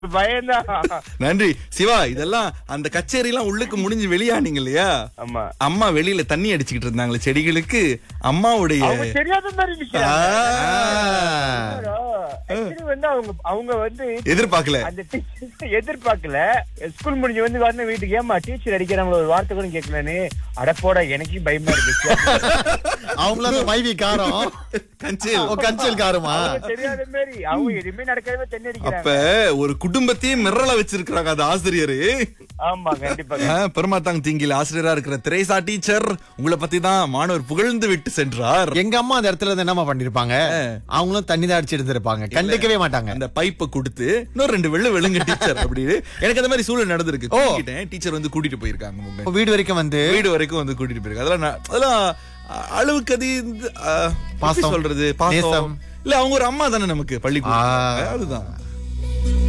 பயம்தான் நன்றி சிவா இதெல்லாம் அந்த கச்சேரி எல்லாம் உள்ளுக்கு முடிஞ்சு வெளியானீங்க இல்லையா ஆமா அம்மா வெளியில தண்ணி அடிச்சுக்கிட்டு இருந்தாங்களே செடிகளுக்கு அம்மாவுடைய அவங்க தெரியாத மாதிரி ஆ, நிக்கிறாங்க. Actually வந்து அவங்க அவங்க வந்து எதிர்பார்க்கல அந்த டீச்சர் எதிர்பார்க்கல ஸ்கூல் முடிஞ்சு வந்து வரணும் வீட்டுக்கு ஏமா டீச்சர் அடிக்கிறாங்களோ ஒரு வார்த்தை கூட கேட்கலன்னு அடப்போட எனக்கு பயமா இருந்துச்சு அவங்களும் அந்த மைவி காரம் கஞ்சேல் ஓ, கஞ்சல் காரமா அவங்க தெரியாத மாதிரி அவங்க எதுவுமே நடக்கவே தண்ணி அப்ப அடிக்கிறாங்க ஒரு குடும்பத்தையே மிரள வச்சிருக்காங்க அந்த ஆசிரியரு ஆமா கண்டிப்பா ஆ, பெருமாத்தாங் திங்கில் ஆசிரியரா இருக்கிற திரேசா டீச்சர் உங்களை பத்தி தான் மாணவர் புகழ்ந்து விட்டு சென்றார் எங்க அம்மா அந்த இடத்துல இருந்து என்னமா பண்ணிருப்பாங்க அவங்களும் தண்ணி தான் அடிச்சு எடுத்திருப்பாங்க கண்டுக்கவே மாட்டாங்க அந்த பைப்பை கொடுத்து இன்னும் ரெண்டு வெள்ளை வெளுங்க டீச்சர் அப்படின்னு எனக்கு அந்த மாதிரி சூழல் நடந்திருக்கு கூட்டிட்டேன் டீச்சர் வந்து கூட்டிட்டு போயிருக்காங்க உங்களை. இப்ப வீடு வரைக்கும் வந்து வீடு வரைக்கும் வந்து கூட்டிட்டு போயிருக்காங்க அதெல்லாம் நான்- அதெல்லாம் அ- அளவுக்கு அது இந்த, அ, எப்படி பாசம், சொல்றது பாசம் நேசம். இல்ல அவங்க ஒரு அம்மா தானே நமக்கு பள்ளி ஆ. அதுதான்